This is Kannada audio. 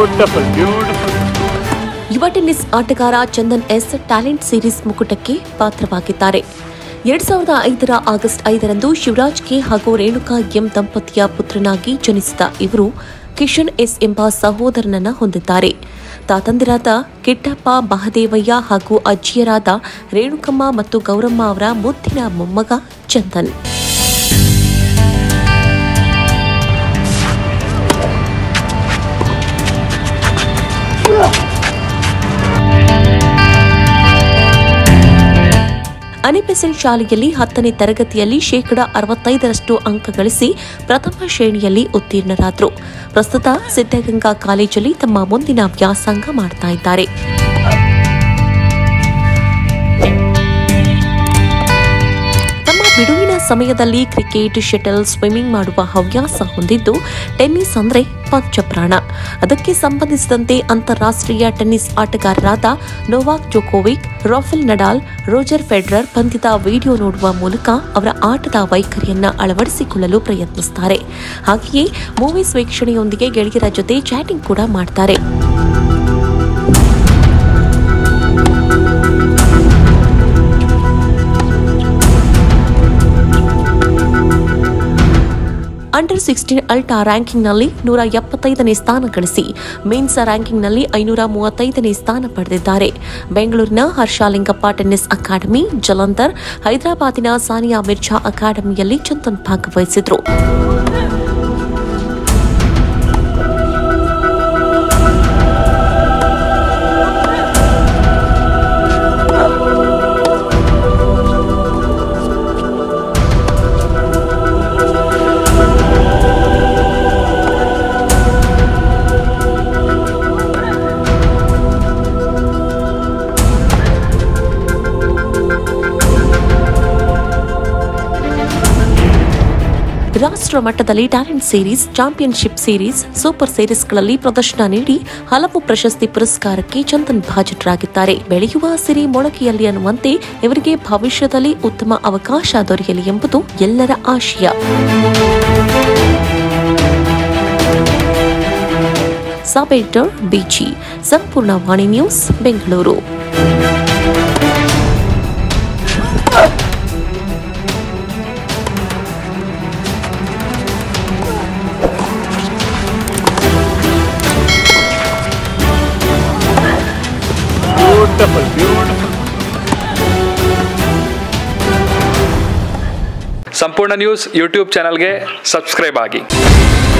ಬ್ಯೂಟಿಫುಲ್ ಬ್ಯೂಟಿಫುಲ್ ಯುವ ಟೆನ್ನಿಸ್ ಆಟಗಾರ ಚಂದನ್ ಎಸ್ ಟ್ಯಾಲೆಂಟ್ ಸೀರೀಸ್ ಮುಕುಟಕ್ಕೆ ಪಾತ್ರವಾಗಿದ್ದಾರೆ ಎರಡ್ ಸಾವಿರದ ಐದರ ಆಗಸ್ಟ್ ಐದರಂದು ಶಿವರಾಜ್ ಕೆ ಹಾಗೂ ರೇಣುಕಾ ಎಂ ದಂಪತಿಯ ಪುತ್ರನಾಗಿ ಜನಿಸಿದ ಇವರು ಕಿಶನ್ ಎಸ್ ಎಂಬ ಸಹೋದರನನ್ನ ಹೊಂದಿದ್ದಾರೆ ತಾತಂದಿರಾದ ಕಿಟ್ಟಪ್ಪ ಮಹದೇವಯ್ಯ ಹಾಗೂ ಅಜ್ಜಿಯರಾದ ರೇಣುಕಮ್ಮ ಮತ್ತು ಗೌರಮ್ಮ ಅವರ ಮುದ್ದಿನ ಮೊಮ್ಮಗ ಚಂದನ್ ಅನಿಬೆಸೆಂಟ್ ಶಾಲೆಯಲ್ಲಿ ಹತ್ತನೇ ತರಗತಿಯಲ್ಲಿ ಶೇಕಡ ಅರವತ್ತೈದರಷ್ಟು ಅಂಕ ಗಳಿಸಿ ಪ್ರಥಮ ಶ್ರೇಣಿಯಲ್ಲಿ ಉತ್ತೀರ್ಣರಾದರು ಪ್ರಸ್ತುತ ಸಿದ್ದಗಂಗಾ ಕಾಲೇಜಲ್ಲಿ ತಮ್ಮ ಮುಂದಿನ ವ್ಯಾಸಂಗ ಮಾಡ್ತಾ ಇದ್ದಾರೆ ತಮ್ಮ ಬಿಡುವಿನ ಸಮಯದಲ್ಲಿ ಕ್ರಿಕೆಟ್ ಶಟಲ್ ಸ್ವಿಮ್ಮಿಂಗ್ ಮಾಡುವ ಹವ್ಯಾಸ ಹೊಂದಿದ್ದು ಟೆನ್ನಿಸ್ ಅಂದ್ರೆ ಪಂಚಪ್ರಾಣ ಅದಕ್ಕೆ ಸಂಬಂಧಿಸಿದಂತೆ ಅಂತಾರಾಷ್ಟ್ರೀಯ ಟೆನ್ನಿಸ್ ಆಟಗಾರರಾದ Novak Djokovic Rafael Nadal Roger Federer ಪಂದ್ಯದ ವಿಡಿಯೋ ನೋಡುವ ಮೂಲಕ ಅವರ ಆಟದ ವೈಖರಿಯನ್ನ ಅಳವಡಿಸಿಕೊಳ್ಳಲು ಪ್ರಯತ್ನಿಸುತ್ತಾರೆ ಹಾಗೆಯೇ ಮೂವೀಸ್ ವೀಕ್ಷಣೆಯೊಂದಿಗೆ ಗೆಳೆಯರ ಜೊತೆ ಚಾಟಿಂಗ್ ಕೂಡ ಮಾಡ್ತಾರೆ ಅಂಡರ್ ಸಿಕ್ಸ್ಟೀನ್ ಅಲ್ಟಾ ರ್ಯಾಂಕಿಂಗ್ನಲ್ಲಿ ನೂರ ಎಪ್ಪತ್ತೈದನೇ ಸ್ಥಾನ ಗಳಿಸಿ ಮೇನ್ಸ್ ರ್ಯಾಂಕಿಂಗ್ನಲ್ಲಿ ಐನೂರ ಮೂವತ್ತೈದನೇ ಸ್ಥಾನ ಪಡೆದಿದ್ದಾರೆ ಬೆಂಗಳೂರಿನ ಹರ್ಷಾಲಿಂಗಪ್ಪ ಟೆನ್ನಿಸ್ ಅಕಾಡೆಮಿ ಜಲಂಧರ್ ಹೈದರಾಬಾದಿನ ಸಾನಿಯಾ ಮಿರ್ಜಾ ಅಕಾಡೆಮಿಯಲ್ಲಿ ಚಂದನ್ ಭಾಗವಹಿಸಿದ್ರು ರಾಷ್ಟ್ರ ಮಟ್ಟದಲ್ಲಿ talent series championship series super ಸೀರೀಸ್ಗಳಲ್ಲಿ ಪ್ರದರ್ಶನ ನೀಡಿ ಹಲವು ಪ್ರಶಸ್ತಿ ಪುರಸ್ಕಾರಕ್ಕೆ ಚಂದನ್ ಭಾಜನರಾಗಿದ್ದಾರೆ ಬೆಳೆಯುವ ಸಿರಿ ಮೊಳಕೆಯಲ್ಲಿ ಅನ್ನುವಂತೆ ಇವರಿಗೆ ಭವಿಷ್ಯದಲ್ಲಿ ಉತ್ತಮ ಅವಕಾಶ ದೊರೆಯಲಿ ಎಂಬುದು ಎಲ್ಲರ ಆಶಯ ಸಬೇಟರ್ ಬಿಜಿ Sampoorna Vani news Bengaluru beautiful beautiful Sampoorna news YouTube ಚಾನಲ್ಗೆ ಸಬ್ಸ್ಕ್ರೈಬ್ ಆಗಿ